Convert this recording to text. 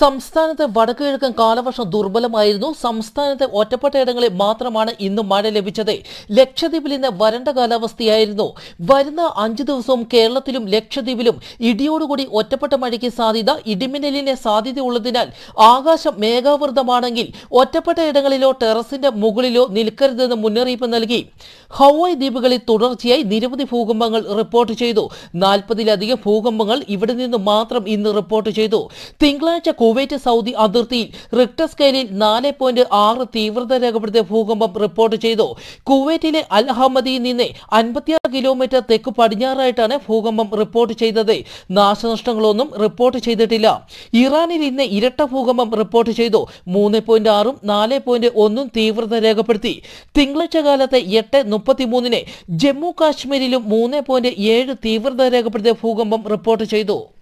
സംസ്ഥാനത്തെ വടക്കുകിഴക്കൻ കാലവർഷം ദുർബലമായിരുന്നു സംസ്ഥാനത്തെ ഒറ്റപ്പെട്ടയിടങ്ങളിൽ മാത്രമാണ് ഇന്ന് മഴ ലഭിച്ചത് ലക്ഷദ്വീപിൽ ഇന്ന് വരണ്ട കാലാവസ്ഥയായിരുന്നു വരുന്ന അഞ്ചു ദിവസവും കേരളത്തിലും ലക്ഷദ്വീപിലും ഇടിയോടുകൂടി ഒറ്റപ്പെട്ട മഴയ്ക്ക് സാധ്യത ഇടിമിന്നലിന് സാധ്യതയുള്ളതിനാൽ ആകാശം മേഘാവൃതമാണെങ്കിൽ ഒറ്റപ്പെട്ട ഇടങ്ങളിലോ ടെറസിന്റെ മുകളിലോ നിൽക്കരുതെന്ന് മുന്നറിയിപ്പ് നൽകി ഹവായ് ദ്വീപുകളിൽ തുടർച്ചയായി നിരവധി ഭൂകമ്പങ്ങൾ റിപ്പോർട്ട് ചെയ്തു നാൽപ്പതിലധികം ഭൂകമ്പങ്ങൾ ഇവിടെ നിന്ന് മാത്രം ഇന്ന് റിപ്പോർട്ട് ചെയ്തു തിങ്കളാഴ്ച കുവൈറ്റ് സൗദി അതിർത്തിയിൽ റിക്ടർ സ്കെയിലിൽ നാല് പോയിന്റ് ആറ് തീവ്രത രേഖപ്പെടുത്തിയ ഭൂകമ്പം റിപ്പോർട്ട് ചെയ്തു കുവൈറ്റിലെ അൽ അഹമ്മദിയിൽ നിന്ന് അൻപത്തിയാറ് കിലോമീറ്റർ തെക്ക് പടിഞ്ഞാറായിട്ടാണ് ഭൂകമ്പം റിപ്പോർട്ട് ചെയ്തത് നാശനഷ്ടങ്ങളൊന്നും റിപ്പോർട്ട് ചെയ്തിട്ടില്ല ഇറാനിൽ ഇന്ന് ഇരട്ട ഭൂകമ്പം റിപ്പോർട്ട് ചെയ്തു മൂന്ന് പോയിന്റ് ആറും നാല് പോയിന്റ് ഒന്നും തീവ്രത രേഖപ്പെടുത്തി തിങ്കളാഴ്ച കാലത്തെ എട്ട് മുപ്പത്തിമൂന്നിന് ജമ്മു കാശ്മീരിലും മൂന്ന് പോയിന്റ് ഏഴ് തീവ്രത രേഖപ്പെടുത്തിയ ഭൂകമ്പം റിപ്പോർട്ട് ചെയ്തു